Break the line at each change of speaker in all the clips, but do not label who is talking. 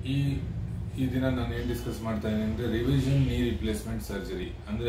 ಈ ಈ ದಿನ ನಾನು ಏನು ಡಿಸ್ಕಸ್ ಮಾಡ್ತಾ ಇದ್ದೀನಿ ಅಂದರೆ ರಿವಿಷನ್ ನೀ ರಿಪ್ಲೇಸ್ಮೆಂಟ್ ಸರ್ಜರಿ ಅಂದರೆ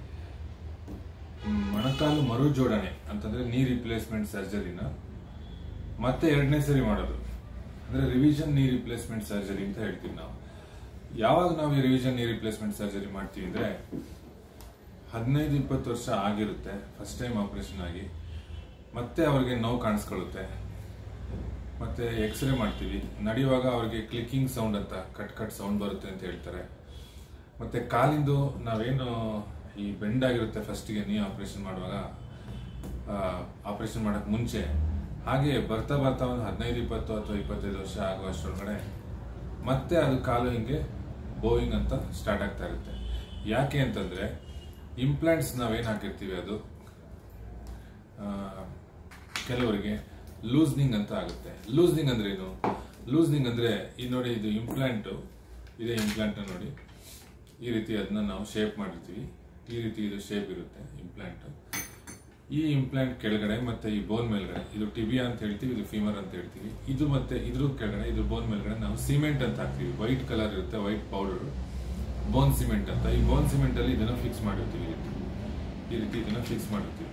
ಮೊಣಕಾಲು ಮರು ಜೋಡಣೆ ಅಂತಂದ್ರೆ ನೀ ರಿಪ್ಲೇಸ್ಮೆಂಟ್ ಸರ್ಜರಿನ ಮತ್ತೆ ಎರಡನೇ ಸರಿ ಮಾಡೋದು ಅಂದ್ರೆ ರಿವಿಷನ್ ನೀ ರಿಪ್ಲೇಸ್ಮೆಂಟ್ ಸರ್ಜರಿ ಅಂತ ಹೇಳ್ತೀವಿ ನಾವು ಯಾವಾಗ ನಾವು ಈ ರಿವಿಷನ್ ನೀ ರಿಪ್ಲೇಸ್ಮೆಂಟ್ ಸರ್ಜರಿ ಮಾಡ್ತೀವಿ ಅಂದ್ರೆ ಹದಿನೈದು ಇಪ್ಪತ್ತು ವರ್ಷ ಆಗಿರುತ್ತೆ ಫಸ್ಟ್ ಟೈಮ್ ಆಪರೇಷನ್ ಆಗಿ ಮತ್ತೆ ಅವ್ರಿಗೆ ನೋವು ಕಾಣಿಸ್ಕೊಳ್ಳುತ್ತೆ ಮತ್ತೆ ಎಕ್ಸ್ರೇ ಮಾಡ್ತೀವಿ ನಡೆಯುವಾಗ ಅವ್ರಿಗೆ ಕ್ಲಿಕ್ಕಿಂಗ್ ಸೌಂಡ್ ಅಂತ ಕಟ್ ಕಟ್ ಸೌಂಡ್ ಬರುತ್ತೆ ಅಂತ ಹೇಳ್ತಾರೆ ಮತ್ತೆ ಕಾಲಿಂದು ನಾವೇನು ಈ ಬೆಂಡ್ ಆಗಿರುತ್ತೆ ಫಸ್ಟಿಗೆ ನೀ ಆಪರೇಷನ್ ಮಾಡುವಾಗ ಆಪರೇಷನ್ ಮಾಡಕ್ ಮುಂಚೆ ಹಾಗೆ ಬರ್ತಾ ಬರ್ತಾ ಒಂದು ಹದಿನೈದು ಇಪ್ಪತ್ತು ಅಥವಾ ಇಪ್ಪತ್ತೈದು ವರ್ಷ ಆಗುವಷ್ಟರೊಳಗಡೆ ಮತ್ತೆ ಅದು ಕಾಲು ಹಿಂಗೆ ಬೋಯಿಂಗ್ ಅಂತ ಸ್ಟಾರ್ಟ್ ಆಗ್ತಾ ಇರುತ್ತೆ ಯಾಕೆ ಅಂತಂದ್ರೆ ಇಂಪ್ಲಾಂಟ್ಸ್ ನಾವೇನು ಹಾಕಿರ್ತೀವಿ ಅದು ಆ, ಕೆಲವರಿಗೆ ಲೂಸ್ನಿಂಗ್ ಅಂತ ಆಗುತ್ತೆ ಲೂಸ್ನಿಂಗ್ ಅಂದ್ರೆ ಏನು ಲೂಸ್ನಿಂಗ್ ಅಂದ್ರೆ ಈ ನೋಡಿ ಇದು ಇಂಪ್ಲಾಂಟ್ ಇದೇ ಇಂಪ್ಲಾಂಟ್ ನೋಡಿ ಈ ರೀತಿ ಅದನ್ನ ನಾವು ಶೇಪ್ ಮಾಡಿರ್ತೀವಿ ಈ ರೀತಿ ಇದು ಶೇಪ್ ಇರುತ್ತೆ ಇಂಪ್ಲಾಂಟ್ ಈ ಇಂಪ್ಲಾಂಟ್ ಕೆಳಗಡೆ ಮತ್ತೆ ಈ ಬೋನ್ ಮೇಲ್ಗಡೆ ಇದು ಟಿಬಿಯಾ ಅಂತ ಹೇಳ್ತೀವಿ ಇದು ಫೀಮರ್ ಅಂತ ಹೇಳ್ತೀವಿ ಇದು ಮತ್ತೆ ಇದ್ರ ಕೆಳಗಡೆ ಇದು ಬೋನ್ ಮೇಲ್ಗಡೆ ನಾವು ಸಿಮೆಂಟ್ ಅಂತ ಹಾಕ್ತೀವಿ ವೈಟ್ ಕಲರ್ ಇರುತ್ತೆ ವೈಟ್ ಪೌಡರ್ ಬೋನ್ ಸಿಮೆಂಟ್ ಅಂತ ಈ ಬೋನ್ ಸಿಮೆಂಟ್ ಅಲ್ಲಿ ಇದನ್ನ ಫಿಕ್ಸ್ ಮಾಡಿರ್ತೀವಿ ಈ ರೀತಿ ಈ ರೀತಿ ಇದನ್ನ ಫಿಕ್ಸ್ ಮಾಡಿರ್ತೀವಿ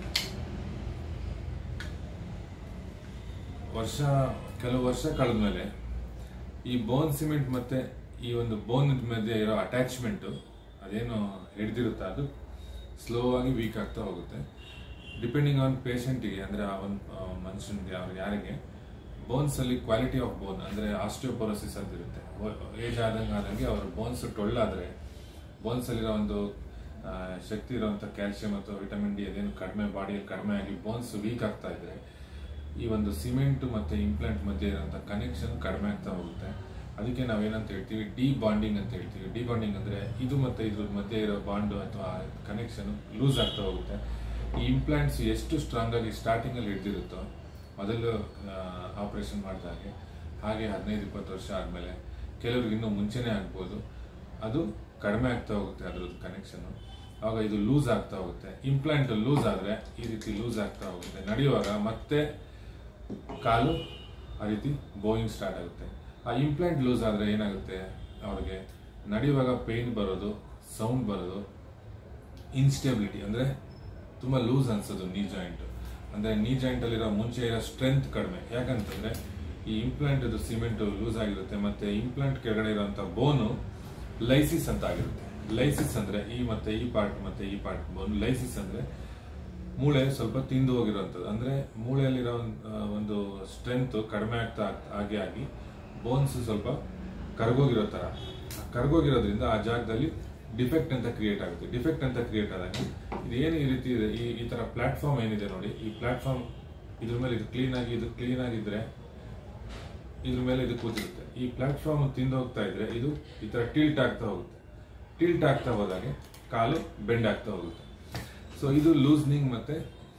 ವರ್ಷ ಕೆಲವು ವರ್ಷ ಕಳೆದ್ಮೇಲೆ ಈ ಬೋನ್ ಸಿಮೆಂಟ್ ಮತ್ತೆ ಈ ಒಂದು ಬೋನ್ ಮಧ್ಯೆ ಇರೋ ಅಟ್ಯಾಚ್ಮೆಂಟ್ ಅದೇನು ಹಿಡಿದಿರುತ್ತೆ ಅದು ಸ್ಲೋ ಆಗಿ ವೀಕ್ ಆಗ್ತಾ ಹೋಗುತ್ತೆ ಡಿಪೆಂಡಿಂಗ್ ಆನ್ ಪೇಷಂಟಿಗೆ ಅಂದ್ರೆ ಆ ಒಂದು ಆ, ಮನುಷ್ಯನಿಗೆ ಅವ್ರಿಗೆ ಯಾರಿಗೆ ಬೋನ್ಸ್ ಅಲ್ಲಿ ಕ್ವಾಲಿಟಿ ಆಫ್ ಬೋನ್ ಅಂದ್ರೆ ಆಸ್ಟಿಯೋಪೊರೋಸಿಸ್ ಅಂತ ಇರುತ್ತೆ ಏಜ್ ಆದಂಗೆ ಆದಂಗೆ ಅವ್ರ ಬೋನ್ಸ್ ಟೊಳ್ಳಾದ್ರೆ ಬೋನ್ಸ್ ಅಲ್ಲಿರೋ ಒಂದು ಆ, ಶಕ್ತಿ ಇರುವಂತ ಕ್ಯಾಲ್ಸಿಯಂ ಅಥವಾ ವಿಟಮಿನ್ ಡಿ ಅದೇನು ಕಡಿಮೆ ಬಾಡಿಯಲ್ಲಿ ಕಡಿಮೆ ಆಗಿ ಬೋನ್ಸ್ ವೀಕ್ ಆಗ್ತಾ ಇದ್ರೆ ಈ ಒಂದು ಸಿಮೆಂಟ್ ಮತ್ತೆ ಇಂಪ್ಲಾಂಟ್ ಮಧ್ಯೆ ಇರುವಂತ ಕನೆಕ್ಷನ್ ಕಡಿಮೆ ಆಗ್ತಾ ಹೋಗುತ್ತೆ ಅದಕ್ಕೆ ನಾವೇನಂತ ಹೇಳ್ತೀವಿ ಡಿ ಬಾಂಡಿಂಗ್ ಅಂತ ಹೇಳ್ತೀವಿ ಡಿ ಬಾಂಡಿಂಗ್ ಅಂದ್ರೆ ಇದು ಮತ್ತೆ ಇದ್ರ ಮಧ್ಯೆ ಇರೋ ಬಾಂಡ್ ಅಥವಾ ಕನೆಕ್ಷನ್ ಲೂಸ್ ಆಗ್ತಾ ಹೋಗುತ್ತೆ ಈ ಇಂಪ್ಲಾಂಟ್ಸ್ ಎಷ್ಟು ಸ್ಟ್ರಾಂಗ್ ಆಗಿ ಸ್ಟಾರ್ಟಿಂಗ್ ಅಲ್ಲಿ ಹಿಡ್ದಿರುತ್ತೋ ಮೊದಲು ಆಪರೇಷನ್ ಮಾಡಿದಾಗೆ ಹಾಗೆ ಹದಿನೈದು ಇಪ್ಪತ್ತು ವರ್ಷ ಆದ್ಮೇಲೆ ಕೆಲವ್ರಿಗೆ ಇನ್ನೂ ಮುಂಚೆನೇ ಆಗ್ಬೋದು ಅದು ಕಡಿಮೆ ಆಗ್ತಾ ಹೋಗುತ್ತೆ ಅದ್ರದ್ದು ಕನೆಕ್ಷನ್ ಆವಾಗ ಇದು ಲೂಸ್ ಆಗ್ತಾ ಹೋಗುತ್ತೆ ಇಂಪ್ಲಾಂಟ್ ಲೂಸ್ ಆದ್ರೆ ಈ ರೀತಿ ಲೂಸ್ ಆಗ್ತಾ ಹೋಗುತ್ತೆ ನಡೆಯುವಾಗ ಮತ್ತೆ ಕಾಲು ಆ ರೀತಿ ಬೋಯಿಂಗ್ ಸ್ಟಾರ್ಟ್ ಆಗುತ್ತೆ ಆ ಇಂಪ್ಲಾಂಟ್ ಲೂಸ್ ಆದ್ರೆ ಏನಾಗುತ್ತೆ ಅವ್ರಿಗೆ ನಡೆಯುವಾಗ ಪೇನ್ ಬರೋದು ಸೌಂಡ್ ಬರೋದು ಇನ್ಸ್ಟೆಬಿಲಿಟಿ ಅಂದ್ರೆ ತುಂಬಾ ಲೂಸ್ ಅನ್ಸೋದು ನೀ ಜಾಯಿಂಟ್ ಅಂದ್ರೆ ನೀ ಜಾಯಿಂಟ್ ಅಲ್ಲಿರೋ ಮುಂಚೆ ಇರೋ ಸ್ಟ್ರೆಂತ್ ಕಡಿಮೆ ಯಾಕಂತಂದ್ರೆ ಈ ಇಂಪ್ಲಾಂಟ್ ಸಿಮೆಂಟ್ ಲೂಸ್ ಆಗಿರುತ್ತೆ ಮತ್ತೆ ಇಂಪ್ಲಾಂಟ್ ಕೆಳಗಡೆ ಇರುವಂತ ಬೋನು ಲೈಸಿಸ್ ಅಂತ ಆಗಿರುತ್ತೆ ಲೈಸಿಸ್ ಅಂದ್ರೆ ಈ ಮತ್ತೆ ಈ ಪಾರ್ಟ್ ಮತ್ತೆ ಈ ಪಾರ್ಟ್ ಬೋನ್ ಲೈಸಿಸ್ ಅಂದ್ರೆ ಮೂಳೆ ಸ್ವಲ್ಪ ತಿಂದು ಹೋಗಿರುವಂಥದ್ದು ಅಂದ್ರೆ ಮೂಳೆಯಲ್ಲಿರೋ ಒಂದ್- ಆ, ಒಂದು ಸ್ಟ್ರೆಂತ್ ಕಡಿಮೆ ಆಗ್ತಾ ಆಗ್- ಆಗಿ ಆಗಿ ಬೋನ್ಸ್ ಸ್ವಲ್ಪ ಕರಗೋಗಿರೋ ತರ ಆ ಕರಗೋಗಿರೋದ್ರಿಂದ ಆ ಜಾಗದಲ್ಲಿ ಡಿಫೆಕ್ಟ್ ಅಂತ ಕ್ರಿಯೇಟ್ ಆಗುತ್ತೆ ಡಿಫೆಕ್ಟ್ ಅಂತ ಕ್ರಿಯೇಟ್ ಆದಾಗ ಇದು ಏನು ಈ ರೀತಿ ಇದೆ ಈ ಈ ತರ ಪ್ಲಾಟ್ಫಾರ್ಮ್ ಏನಿದೆ ನೋಡಿ ಈ ಪ್ಲಾಟ್ಫಾರ್ಮ್ ಇದ್ರ ಮೇಲೆ ಇದು ಕ್ಲೀನ್ ಆಗಿ ಇದು ಕ್ಲೀನ್ ಆಗಿದ್ರೆ ಇದ್ರ ಮೇಲೆ ಇದು ಕೂತಿರುತ್ತೆ ಈ ಪ್ಲಾಟ್ಫಾರ್ಮ್ ತಿಂದು ಹೋಗ್ತಾ ಇದ್ರೆ ಇದು ಈ ತರ ಟಿಲ್ಟ್ ಆಗ್ತಾ ಹೋಗುತ್ತೆ ಟಿಲ್ಟ್ ಆಗ್ತಾ ಹೋದಾಗೆ ಕಾಲು ಬೆಂಡ್ ಆಗ್ತಾ ಹೋಗುತ್ತೆ ಸೊ ಇದು ಲೂಸ್ನಿಂಗ್ ಮತ್ತೆ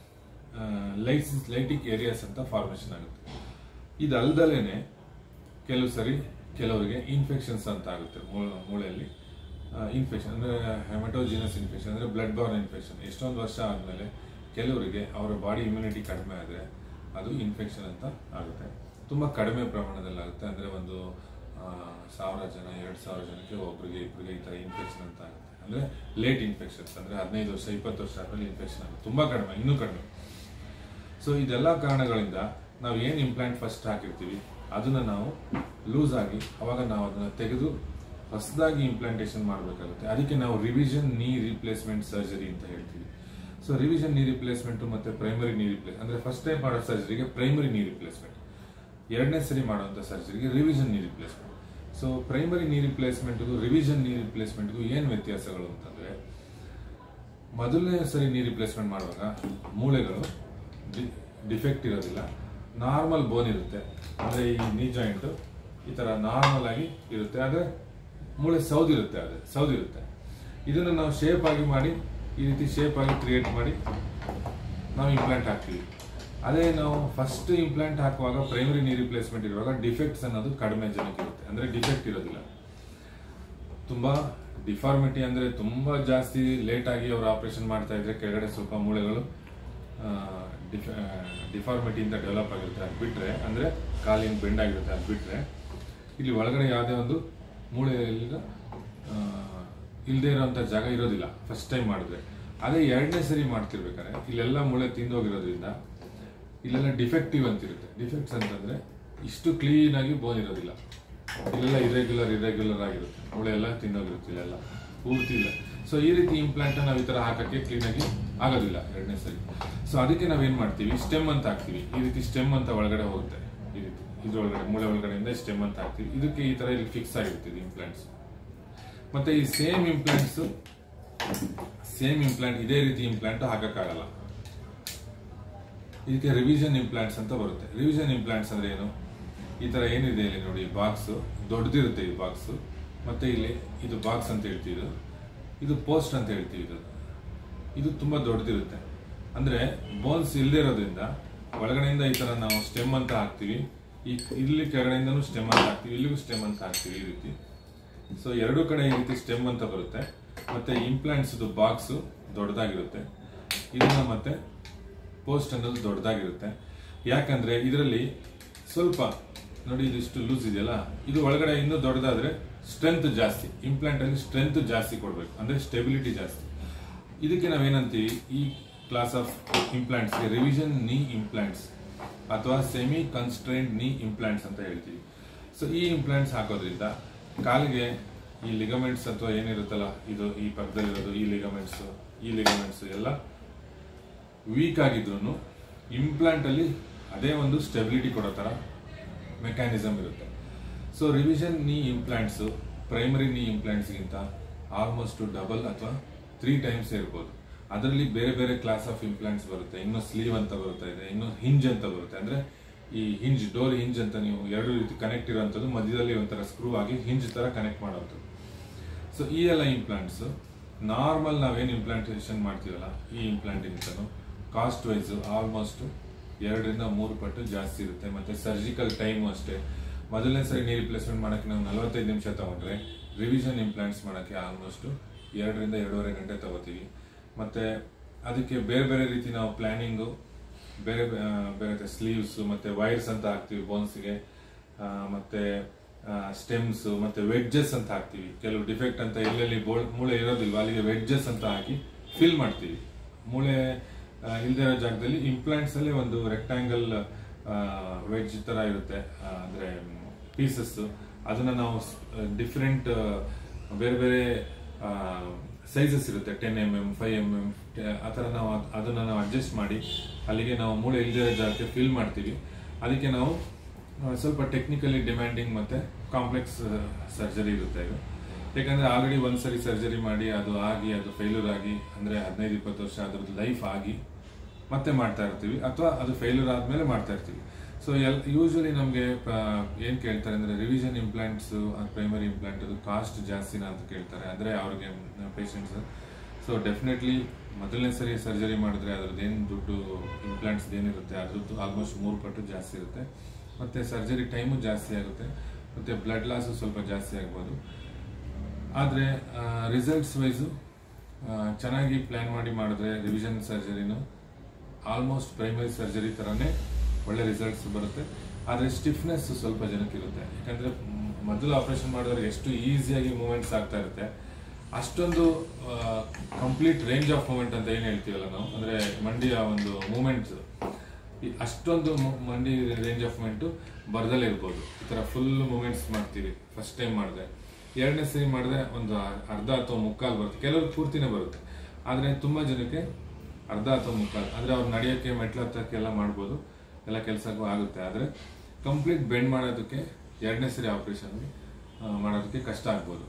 ಲೈಸಿಸ್ ಲೈಟಿಕ್ ಏರಿಯಾಸ್ ಅಂತ ಫಾರ್ಮೇಶನ್ ಆಗುತ್ತೆ ಇದಲ್ದಲೇನೆ ಕೆಲವು ಸರಿ ಕೆಲವರಿಗೆ ಇನ್ಫೆಕ್ಷನ್ಸ್ ಅಂತ ಆಗುತ್ತೆ ಮೂಳೆ- ಮೂಳೆಯಲ್ಲಿ ಇನ್ಫೆಕ್ಷನ್ ಅಂದ್ರೆ ಹೆಮಟೋಜಿನಸ್ ಇನ್ಫೆಕ್ಷನ್ ಅಂದ್ರೆ ಬ್ಲಡ್ ಬಾರ್ನ್ ಇನ್ಫೆಕ್ಷನ್ ಎಷ್ಟೊಂದು ವರ್ಷ ಆದ್ಮೇಲೆ ಕೆಲವರಿಗೆ ಅವರ ಬಾಡಿ ಇಮ್ಯುನಿಟಿ ಕಡಿಮೆ ಆದ್ರೆ ಅದು ಇನ್ಫೆಕ್ಷನ್ ಅಂತ ಆಗುತ್ತೆ ತುಂಬಾ ಕಡಿಮೆ ಪ್ರಮಾಣದಲ್ಲಿ ಆಗುತ್ತೆ ಅಂದ್ರೆ ಒಂದು ಆ, ಸಾವಿರ ಜನ ಎರಡ್ ಸಾವಿರ ಜನಕ್ಕೆ ಒಬ್ರಿಗೆ ಇಬ್ಬರಿಗೆ ಈ ತರ ಇನ್ಫೆಕ್ಷನ್ ಅಂತ ಆಗುತ್ತೆ ಅಂದ್ರೆ ಲೇಟ್ ಇನ್ಫೆಕ್ಷನ್ಸ್ ಅಂದ್ರೆ ಹದಿನೈದು ವರ್ಷ ಇಪ್ಪತ್ತು ವರ್ಷ ಆದ್ಮೇಲೆ ಇನ್ಫೆಕ್ಷನ್ ಆಗುತ್ತೆ ತುಂಬಾ ಕಡಿಮೆ ಇನ್ನೂ ಕಡಿಮೆ ಸೊ ಇದೆಲ್ಲ ಕಾರಣಗಳಿಂದ ನಾವು ಏನು ಇಂಪ್ಲಾಂಟ್ ಫಸ್ಟ್ ಹಾಕಿರ್ತೀವಿ ಅದನ್ನ ನಾವು ಲೂಸ್ ಆಗಿ ಅವಾಗ ನಾವು ಅದನ್ನ ತೆಗೆದು ಹೊಸದಾಗಿ ಇಂಪ್ಲಾಂಟೇಶನ್ ಮಾಡಬೇಕಾಗುತ್ತೆ ಅದಕ್ಕೆ ನಾವು ರಿವಿಷನ್ ನೀ ರಿಪ್ಲೇಸ್ಮೆಂಟ್ ಸರ್ಜರಿ ಅಂತ ಹೇಳ್ತೀವಿ ಸೊ ರಿವಿಷನ್ ನೀ ರಿಪ್ಲೇಸ್ಮೆಂಟ್ ಮತ್ತೆ ಪ್ರೈಮರಿ ನೀ ರಿಪ್ಲೇಸ್ ಅಂದ್ರೆ ಫಸ್ಟ್ ಟೈಮ್ ಮಾಡೋ ಸರ್ಜರಿಗೆ ಪ್ರೈಮರಿ ನೀ ರಿಪ್ಲೇಸ್ಮೆಂಟ್ ಎರಡನೇ ಸರಿ ಮಾಡುವಂತ ಸರ್ಜರಿಗೆ revision knee replacement so primary knee ರಿಪ್ಲೇಸ್ಮೆಂಟ್ಗೂ ರಿವಿಷನ್ ನೀ ರಿಪ್ಲೇಸ್ಮೆಂಟ್ಗೂ ಏನು ವ್ಯತ್ಯಾಸಗಳು ಅಂತಂದ್ರೆ ಮೊದಲನೇ ಸರಿ ನೀ ರಿಪ್ಲೇಸ್ಮೆಂಟ್ ಮಾಡುವಾಗ ಮೂಳೆಗಳು ಡಿಫೆಕ್ಟ್ ಇರೋದಿಲ್ಲ ನಾರ್ಮಲ್ ಬೋನ್ ಇರುತ್ತೆ ಅಂದ್ರೆ ಈ ನೀ ಜಾಯಿಂಟ್ ಈ ತರ ನಾರ್ಮಲ್ ಆಗಿ ಇರುತ್ತೆ ಆದ್ರೆ ಮೂಳೆ ಸೌದಿರುತ್ತೆ ಅದೇ ಸೌದಿರುತ್ತೆ ಇದನ್ನು ನಾವು ಶೇಪ್ ಆಗಿ ಮಾಡಿ ಈ ರೀತಿ ಶೇಪ್ ಆಗಿ ಕ್ರಿಯೇಟ್ ಮಾಡಿ ನಾವು ಇಂಪ್ಲಾಂಟ್ ಹಾಕ್ತೀವಿ ಅದೇ ನಾವು ಫಸ್ಟ್ ಇಂಪ್ಲಾಂಟ್ ಹಾಕುವಾಗ ಪ್ರೈಮರಿ ನೀ ರಿಪ್ಲೇಸ್ಮೆಂಟ್ ಇರುವಾಗ ಡಿಫೆಕ್ಟ್ಸ್ ಅನ್ನೋದು ಕಡಿಮೆ ಜನಕ್ಕೆ ಇರುತ್ತೆ ಅಂದ್ರೆ ಡಿಫೆಕ್ಟ್ ಇರೋದಿಲ್ಲ ತುಂಬಾ ಡಿಫಾರ್ಮಿಟಿ ಅಂದ್ರೆ ತುಂಬಾ ಜಾಸ್ತಿ ಲೇಟ್ ಆಗಿ ಅವರು ಆಪರೇಷನ್ ಮಾಡ್ತಾ ಇದ್ರೆ ಕೆಳಗಡೆ ಸ್ವಲ್ಪ ಮೂಳೆಗಳು ಡಿಫಾರ್ಮಿಟಿಯಿಂದ ಡೆವಲಪ್ ಆಗಿರುತ್ತೆ ಅದು ಬಿಟ್ರೆ ಅಂದ್ರೆ ಕಾಲಿನ ಬೆಂಡ್ ಆಗಿರುತ್ತೆ ಅದು ಬಿಟ್ರೆ ಇಲ್ಲಿ ಒಳಗಡೆ ಯಾವುದೇ ಒಂದು ಮೂಳೆ ಇಲ್ಲ ಇಲ್ಲದೆ ಇರೋಂಥ ಜಾಗ ಇರೋದಿಲ್ಲ ಫಸ್ಟ್ ಟೈಮ್ ಮಾಡಿದ್ರೆ ಅದೇ ಎರಡನೇ ಸರಿ ಮಾಡ್ತಿರ್ಬೇಕಾದ್ರೆ ಇಲ್ಲೆಲ್ಲ ಮೂಳೆ ತಿಂದೋಗಿರೋದ್ರಿಂದ ಇಲ್ಲೆಲ್ಲ ಡಿಫೆಕ್ಟಿವ್ ಅಂತಿರುತ್ತೆ ಡಿಫೆಕ್ಟ್ಸ್ ಅಂತಂದ್ರೆ ಇಷ್ಟು ಕ್ಲೀನ್ ಆಗಿ ಬೋನ್ ಇರೋದಿಲ್ಲ ಇಲ್ಲೆಲ್ಲ ಇರೆಗ್ಯುಲರ್ ಇರೆಗ್ಯುಲರ್ ಆಗಿರುತ್ತೆ ಮೂಳೆ ಎಲ್ಲ ತಿನ್ನೋಗಿರುತ್ತೆ ಇಲ್ಲೆಲ್ಲ ಪೂರ್ತಿ ಇಲ್ಲ ಸೊ ಈ ರೀತಿ ಇಂಪ್ಲಾಂಟ್ ನಾವು ಈ ತರ ಹಾಕಕ್ಕೆ ಕ್ಲೀನ್ ಆಗಿ ಆಗೋದಿಲ್ಲ ಎರಡನೇ ಸರಿ ಸೊ ಅದಕ್ಕೆ ನಾವೇನ್ ಮಾಡ್ತೀವಿ ಸ್ಟೆಮ್ ಅಂತ ಹಾಕ್ತೀವಿ ಈ ರೀತಿ ಸ್ಟೆಮ್ ಅಂತ ಒಳಗಡೆ ಹೋಗುತ್ತೆ ಈ ರೀತಿ ಇದ್ರೊಳಗಡೆ ಮೂಳೆ ಒಳಗಡೆಯಿಂದ ಸ್ಟೆಮ್ ಅಂತ ಹಾಕ್ತೀವಿ ಇದಕ್ಕೆ ಈ ತರ ಇಲ್ಲಿ ಫಿಕ್ಸ್ ಆಗಿರುತ್ತೆ ಇಂಪ್ಲಾಂಟ್ಸ್ ಮತ್ತೆ ಈ ಸೇಮ್ ಇಂಪ್ಲಾಂಟ್ಸ್ ಸೇಮ್ ಇಂಪ್ಲಾಂಟ್ ಇದೇ ರೀತಿ ಇಂಪ್ಲಾಂಟ್ ಹಾಕಕ್ಕಾಗಲ್ಲ ಇದಕ್ಕೆ ರಿವಿಷನ್ ಇಂಪ್ಲಾಂಟ್ಸ್ ಅಂತ ಬರುತ್ತೆ ರಿವಿಷನ್ ಇಂಪ್ಲಾಂಟ್ಸ್ ಅಂದ್ರೆ ಏನು ಈ ತರ ಏನಿದೆ ಇಲ್ಲಿ ನೋಡಿ ಬಾಕ್ಸ್ ದೊಡ್ಡದಿರುತ್ತೆ ಈ ಬಾಕ್ಸ್ ಮತ್ತೆ ಇಲ್ಲಿ ಇದು ಬಾಕ್ಸ್ ಅಂತ ಹೇಳ್ತೀವಿ ಇದು ಇದು ಪೋಸ್ಟ್ ಅಂತ ಹೇಳ್ತೀವಿ ಇದು ಇದು ತುಂಬಾ ದೊಡ್ಡದಿರುತ್ತೆ ಅಂದ್ರೆ ಬೋನ್ಸ್ ಇಲ್ಲದೆ ಇರೋದ್ರಿಂದ ಒಳಗಡೆಯಿಂದ ಈ ತರ ನಾವು ಸ್ಟೆಮ್ ಅಂತ ಹಾಕ್ತಿವಿ ಈ ಇಲ್ಲಿ ಕೆಳಗಡೆಯಿಂದನೂ ಸ್ಟೆಮ್ ಅಂತ ಹಾಕ್ತಿವಿ ಇಲ್ಲಿಗೂ ಸ್ಟೆಮ್ ಅಂತ ಹಾಕ್ತಿವಿ ಈ ರೀತಿ ಸೊ ಎರಡೂ ಕಡೆ ಈ ರೀತಿ ಸ್ಟೆಮ್ ಅಂತ ಬರುತ್ತೆ ಮತ್ತೆ ಇಂಪ್ಲಾಂಟ್ಸ್ ಬಾಕ್ಸ್ ದೊಡ್ಡದಾಗಿರುತ್ತೆ ಇದನ್ನ ಮತ್ತೆ ಪೋಸ್ಟ್ ಅನ್ನೋದು ದೊಡ್ಡದಾಗಿರುತ್ತೆ ಯಾಕಂದ್ರೆ ಇದರಲ್ಲಿ ಸ್ವಲ್ಪ ನೋಡಿ ಇದಿಷ್ಟು ಲೂಸ್ ಇದೆಯಲ್ಲ ಇದು ಒಳಗಡೆ ಇನ್ನೂ ದೊಡ್ಡದಾದ್ರೆ ಸ್ಟ್ರೆಂತ್ ಜಾಸ್ತಿ ಇಂಪ್ಲಾಂಟ್ ಅಲ್ಲಿ ಸ್ಟ್ರೆಂತ್ ಜಾಸ್ತಿ ಕೊಡ್ಬೇಕು ಅಂದ್ರೆ ಸ್ಟೆಬಿಲಿಟಿ ಜಾಸ್ತಿ ಇದಕ್ಕೆ ನಾವೇನಂತೀವಿ ಈ class of implants revision knee implants ಅಥವಾ ಸೆಮಿ ಕನ್ಸ್ಟ್ರೈಂಟ್ ನೀ ಇಂಪ್ಲಾಂಟ್ಸ್ ಅಂತ ಹೇಳ್ತೀವಿ ಸೊ ಈ ಇಂಪ್ಲಾಂಟ್ಸ್ ಹಾಕೋದ್ರಿಂದ ಕಾಲಿಗೆ ಈ ಲಿಗಮೆಂಟ್ಸ್ ಅಥವಾ ಏನಿರುತ್ತಲ್ಲ ಇದು ಈ ಪಕ್ಕದಲ್ಲಿರೋದು ಈ ಲಿಗಮೆಂಟ್ಸ್ ಈ ಲಿಗಮೆಂಟ್ಸ್ ಎಲ್ಲ ವೀಕ್ ಆಗಿದ್ರು ಇಂಪ್ಲಾಂಟ್ ಅಲ್ಲಿ ಅದೇ ಒಂದು ಸ್ಟೆಬಿಲಿಟಿ ಕೊಡೋ ತರ ಮೆಕ್ಯಾನಿಸಮ್ ಇರುತ್ತೆ so revision knee implants primary knee ಇಂಪ್ಲಾಂಟ್ಸ್ಗಿಂತ ಆಲ್ಮೋಸ್ಟ್ ಡಬಲ್ ಅಥವಾ ತ್ರೀ ಟೈಮ್ಸ್ ಇರ್ಬೋದು ಅದರಲ್ಲಿ ಬೇರೆ ಬೇರೆ ಕ್ಲಾಸ್ ಆಫ್ ಇಂಪ್ಲಾಂಟ್ಸ್ ಬರುತ್ತೆ ಇನ್ನು ಸ್ಲೀವ್ ಅಂತ ಬರುತ್ತೆ ಇದೆ ಇನ್ನು ಹಿಂಜ್ ಅಂತ ಬರುತ್ತೆ ಅಂದ್ರೆ ಈ ಹಿಂಜ್ ಡೋರ್ ಹಿಂಜ್ ಅಂತ ನೀವು ಎರಡು ರೀತಿ ಕನೆಕ್ಟ್ ಇರೋಂಥದ್ದು ಮಧ್ಯದಲ್ಲಿ ಒಂಥರ ಸ್ಕ್ರೂ ಆಗಿ ಹಿಂಜ್ ತರ ಕನೆಕ್ಟ್ ಮಾಡೋದು ಸೊ ಈ ಎಲ್ಲ ಇಂಪ್ಲಾಂಟ್ಸ್ ನಾರ್ಮಲ್ ನಾವೇನು ಇಂಪ್ಲಾಂಟೇಷನ್ ಮಾಡ್ತೀವಲ್ಲ ಈ ಇಂಪ್ಲಾಂಟಿಂಗ್ಸನು ಕಾಸ್ಟ್ ವೈಸ್ ಆಲ್ಮೋಸ್ಟ್ ಎರಡರಿಂದ ಮೂರು ಪಟ್ಟು ಜಾಸ್ತಿ ಇರುತ್ತೆ ಮತ್ತೆ ಸರ್ಜಿಕಲ್ ಟೈಮು ಅಷ್ಟೇ ಮೊದಲನೇ ಸರಿ ನೀ ರಿಪ್ಲೇಸ್ಮೆಂಟ್ ಮಾಡೋಕ್ಕೆ ನಾವು ನಲವತ್ತೈದು ನಿಮಿಷ ತಗೊಂಡ್ರೆ ರಿವಿಷನ್ ಇಂಪ್ಲಾಂಟ್ಸ್ ಮಾಡೋಕ್ಕೆ ಆಲ್ಮೋಸ್ಟ್ ಎರಡರಿಂದ ಎರಡೂವರೆ ಗಂಟೆ ತಗೋತೀವಿ ಮತ್ತೆ ಅದಕ್ಕೆ ಬೇರೆ ಬೇರೆ ರೀತಿ ನಾವು ಪ್ಲಾನಿಂಗು ಬೇರೆ ಬೇ- ಆ, ಬೇರೆ ಸ್ಲೀವ್ಸ್ ಮತ್ತೆ ವೈರ್ಸ್ ಅಂತ ಹಾಕ್ತಿವಿ ಬೋನ್ಸ್ಗೆ ಮತ್ತೆ ಸ್ಟೆಮ್ಸ್ ಮತ್ತೆ ವೆಡ್ಜಸ್ ಅಂತ ಹಾಕ್ತಿವಿ ಕೆಲವು ಡಿಫೆಕ್ಟ್ ಅಂತ ಎಲ್ಲೆಲ್ಲಿ ಬೋಳ್- ಮೂಳೆ ಇರೋದಿಲ್ವಾ ಅಲ್ಲಿಗೆ ವೆಡ್ಜಸ್ ಅಂತ ಹಾಕಿ ಫಿಲ್ ಮಾಡ್ತೀವಿ ಮೂಳೆ ಇಲ್ಲದೆ ಇರೋ ಜಾಗದಲ್ಲಿ ಇಂಪ್ಲಾಂಟ್ಸ್ ಅಲ್ಲಿ ಒಂದು ರೆಕ್ಟಾಂಗಲ್ ವೆಡ್ಜ್ ತರ ಇರುತ್ತೆ ಆ, ಅಂದ್ರೆ ಪೀಸಸ್ ಅದನ್ನ ನಾವು ಡಿಫ್ರೆಂಟ್ ಬೇರೆ ಬೇರೆ ಸೈಜಸ್ ಇರುತ್ತೆ ten M M five M M ಆ ಥರ ನಾವು ಅದ್- ಅದನ್ನ ನಾವು ಅಡ್ಜಸ್ಟ್ ಮಾಡಿ ಅಲ್ಲಿಗೆ ನಾವು ಮೂಳೆ ಇಲ್ಲದೆ ಇರೋ ಜಾಗಕ್ಕೆ ಫಿಲ್ ಮಾಡ್ತೀವಿ ಅದಕ್ಕೆ ನಾವು ಆ, ಸ್ವಲ್ಪ ಟೆಕ್ನಿಕಲಿ ಡಿಮ್ಯಾಂಡಿಂಗ್ ಮತ್ತೆ ಕಾಂಪ್ಲೆಕ್ಸ್ ಸರ್ಜರಿ ಇರುತ್ತೆ ಇದು ಯಾಕಂದ್ರೆ ಆಲ್ರೆಡಿ ಒಂದ್ಸರಿ ಸರ್ಜರಿ ಮಾಡಿ ಅದು ಆಗಿ ಅದು ಫೇಲ್ಯೂರ್ ಆಗಿ ಅಂದ್ರೆ ಹದಿನೈದು ಇಪ್ಪತ್ತು ವರ್ಷ ಅದ್ರದ್ದು ಲೈಫ್ ಆಗಿ ಮತ್ತೆ ಮಾಡ್ತಾ ಇರ್ತೀವಿ ಅಥವಾ ಅದು ಫೇಲ್ಯೂರ್ ಆದ್ಮೇಲೆ ಮಾಡ್ತಾ ಇರ್ತೀವಿ ಸೊ ಎಲ್ ಯೂಶಲಿ ನಮಗೆ ಏನ್ ಕೇಳ್ತಾರೆ ಅಂದ್ರೆ ರಿವಿಷನ್ ಇಂಪ್ಲಾಂಟ್ಸ್ ಪ್ರೈಮರಿ ಇಂಪ್ಲಾಂಟ್ ಅದು ಕಾಸ್ಟ್ ಜಾಸ್ತಿನಾ ಅಂತ ಕೇಳ್ತಾರೆ ಅಂದ್ರೆ ಅವ್ರಿಗೆ ಪೇಷಂಟ್ಸ್ ಸೊ ಡೆಫಿನೆಟ್ಲಿ ಮೊದಲನೇ ಸರಿ ಸರ್ಜರಿ ಮಾಡಿದ್ರೆ ಅದ್ರದ್ದು ಏನು ದುಡ್ಡು ಇಂಪ್ಲಾಂಟ್ಸ್ ಏನಿರುತ್ತೆ ಅದ್ರದ್ದು ಆಲ್ಮೋಸ್ಟ್ ಮೂರು ಪಟ್ಟು ಜಾಸ್ತಿ ಇರುತ್ತೆ ಮತ್ತೆ ಸರ್ಜರಿ ಟೈಮು ಜಾಸ್ತಿ ಆಗುತ್ತೆ ಮತ್ತೆ ಬ್ಲಡ್ ಲಾಸು ಸ್ವಲ್ಪ ಜಾಸ್ತಿ ಆಗ್ಬೋದು ಆದರೆ ರಿಸಲ್ಟ್ಸ್ ವೈಸು ಚೆನ್ನಾಗಿ ಪ್ಲಾನ್ ಮಾಡಿ ಮಾಡಿದ್ರೆ ರಿವಿಷನ್ ಸರ್ಜರಿನು ಆಲ್ಮೋಸ್ಟ್ ಪ್ರೈಮರಿ ಸರ್ಜರಿ ಥರನೇ ಒಳ್ಳೆ ರಿಸಲ್ಟ್ಸ್ ಬರುತ್ತೆ ಆದರೆ ಸ್ಟಿಫ್ನೆಸ್ ಸ್ವಲ್ಪ ಜನಕ್ಕೆ ಇರುತ್ತೆ ಯಾಕಂದ್ರೆ ಮ್, ಮೊದಲು ಆಪರೇಷನ್ ಮಾಡಿದವ್ರಿಗೆ ಎಷ್ಟು ಈಸಿಯಾಗಿ ಮೂಮೆಂಟ್ಸ್ ಆಗ್ತಾ ಇರುತ್ತೆ ಅಷ್ಟೊಂದು ಕಂಪ್ಲೀಟ್ ರೇಂಜ್ ಆಫ್ ಮೂಮೆಂಟ್ ಅಂತ ಏನು ಹೇಳ್ತೀವಲ್ಲ ನಾವು ಅಂದ್ರೆ ಮಂಡಿಯ ಒಂದು ಮೂಮೆಂಟ್ಸ್ ಅಷ್ಟೊಂದು ಮು- ಮಂಡಿ ರೇಂಜ್ ಆಫ್ ಮೂಮೆಂಟ್ ಬರ್ದಲ್ಲೇ ಇರ್ಬೋದು ಈ ತರ ಫುಲ್ ಮೂಮೆಂಟ್ಸ್ ಮಾಡ್ತೀವಿ ಫಸ್ಟ್ ಟೈಮ್ ಮಾಡಿದ್ರೆ ಎರಡನೇ ಸರಿ ಮಾಡಿದ್ರೆ ಒಂದು ಅ- ಅರ್ಧ ಅಥವಾ ಮುಕ್ಕಾಲು ಬರುತ್ತೆ ಕೆಲವರು ಪೂರ್ತಿನೇ ಬರುತ್ತೆ ಆದ್ರೆ ತುಂಬಾ ಜನಕ್ಕೆ ಅರ್ಧ ಅಥವಾ ಮುಕ್ಕಾಲು ಅಂದ್ರೆ ಅವ್ರು ನಡೆಯೋಕ್ಕೆ ಮೆಟ್ಲು ಹತ್ತಕ್ಕೆ ಎಲ್ಲ ಮಾಡ್ಬೋದು ಎಲ್ಲ ಕೆಲಸಕ್ಕೂ ಆಗುತ್ತೆ ಆದ್ರೆ ಕಂಪ್ಲೀಟ್ ಬೆಂಡ್ ಮಾಡೋದಕ್ಕೆ ಎರಡನೇ ಸರಿ ಆಪರೇಷನ್ ಮಾಡೋದಕ್ಕೆ ಕಷ್ಟ ಆಗ್ಬೋದು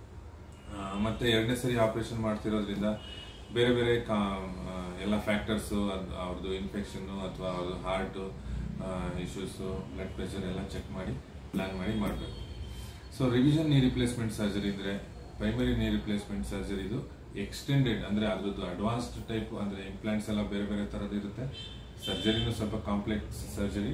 ಆ, ಮತ್ತೆ ಎರಡನೇ ಸರಿ ಆಪರೇಷನ್ ಮಾಡ್ತಿರೋದ್ರಿಂದ ಬೇರೆ ಬೇರೆ ಕಾ- ಆ, ಎಲ್ಲ ಫ್ಯಾಕ್ಟರ್ಸ್ ಅವ್ರದ್ದು ಇನ್ಫೆಕ್ಷನ್ ಅಥವಾ ಅವ್ರದ್ದು ಹಾರ್ಟ್ ಇಶ್ಯೂಸು ಬ್ಲಡ್ ಪ್ರೆಷರ್ ಎಲ್ಲ ಚೆಕ್ ಮಾಡಿ ಪ್ಲಾನ್ ಮಾಡಿ ಮಾಡಬೇಕು so revision knee replacement surgery ಅಂದ್ರೆ ಪ್ರೈಮರಿ ನೀ ರಿಪ್ಲೇಸ್ಮೆಂಟ್ ಸರ್ಜರಿ ಇದು ಎಕ್ಸ್ಟೆಂಡೆಡ್ ಅಂದ್ರೆ ಅದ್ರದ್ದು ಅಡ್ವಾನ್ಸ್ಡ್ ಟೈಪ್ ಅಂದ್ರೆ ಇಂಪ್ಲಾಂಟ್ಸ್ ಎಲ್ಲ ಬೇರೆ ಬೇರೆ ತರದ್ದು ಇರುತ್ತೆ ಸರ್ಜರಿನೂ ಸ್ವಲ್ಪ ಕಾಂಪ್ಲೆಕ್ಸ್ ಸರ್ಜರಿ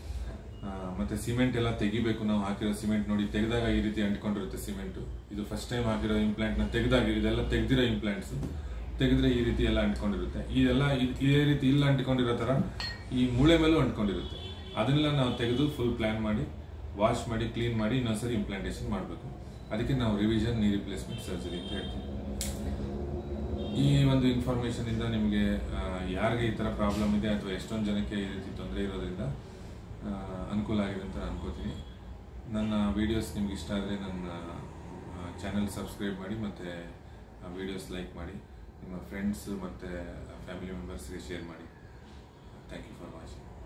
ಆ, ಮತ್ತೆ ಸಿಮೆಂಟ್ ಎಲ್ಲ ತೆಗಿಬೇಕು ನಾವು ಹಾಕಿರೋ ಸಿಮೆಂಟ್ ನೋಡಿ ತೆಗೆದಾಗ ಈ ರೀತಿ ಅಂಟ್ಕೊಂಡಿರುತ್ತೆ ಸಿಮೆಂಟ್ ಇದು ಫಸ್ಟ್ ಟೈಮ್ ಹಾಕಿರೋ ಇಂಪ್ಲಾಂಟ್ ನ ತೆಗೆದಾಗ ಇದೆಲ್ಲ ತೆಗ್ದಿರೋ ಇಂಪ್ಲಾಂಟ್ಸ್ ತೆಗೆದ್ರೆ ಈ ರೀತಿ ಎಲ್ಲ ಅಂಟ್ಕೊಂಡಿರುತ್ತೆ ಇದೆಲ್ಲ ಇದ್- ಇದೇ ರೀತಿ ಇಲ್ಲ ಅಂಟ್ಕೊಂಡಿರೋ ತರ ಈ ಮೂಳೆ ಮೇಲೂ ಅಂಟ್ಕೊಂಡಿರುತ್ತೆ ಅದನ್ನೆಲ್ಲ ನಾವು ತೆಗೆದು ಫುಲ್ ಪ್ಲಾನ್ ಮಾಡಿ ವಾಶ್ ಮಾಡಿ ಕ್ಲೀನ್ ಮಾಡಿ ಇನ್ನೊಂದ್ಸರಿ ಇಂಪ್ಲಾಂಟೇಷನ್ ಮಾಡಬೇಕು ಅದಕ್ಕೆ ನಾವು ರಿವಿಷನ್ ನೀ ರಿಪ್ಲೇಸ್ಮೆಂಟ್ ಸರ್ಜರಿ ಅಂತ ಹೇಳ್ತೀವಿ ಈ ಒಂದು ಇನ್ಫಾರ್ಮೇಶನ್ ಇಂದ ನಿಮಗೆ ಆ, ಯಾರಿಗೆ ಈ ಥರ ಪ್ರಾಬ್ಲಮ್ ಇದೆ ಅಥವಾ ಎಷ್ಟೊಂದು ಜನಕ್ಕೆ ಈ ರೀತಿ ತೊಂದರೆ ಇರೋದ್ರಿಂದ ಆ, ಅನುಕೂಲ ಆಗಿದೆ ಅಂತ ನಾನು ಅನ್ಕೋತೀನಿ ನನ್ನ ವಿಡಿಯೋಸ್ ನಿಮ್ಗೆ ಇಷ್ಟ ಆದರೆ ನನ್ನ ಚಾನೆಲ್ ಸಬ್ಸ್ಕ್ರೈಬ್ ಮಾಡಿ ಮತ್ತು ವಿಡಿಯೋಸ್ ಲೈಕ್ ಮಾಡಿ ನಿಮ್ಮ ಫ್ರೆಂಡ್ಸ್ ಮತ್ತು ಫ್ಯಾಮಿಲಿ ಮೆಂಬರ್ಸ್ಗೆ ಶೇರ್ ಮಾಡಿ ಥ್ಯಾಂಕ್ ಯು ಫಾರ್ ವಾಚಿಂಗ್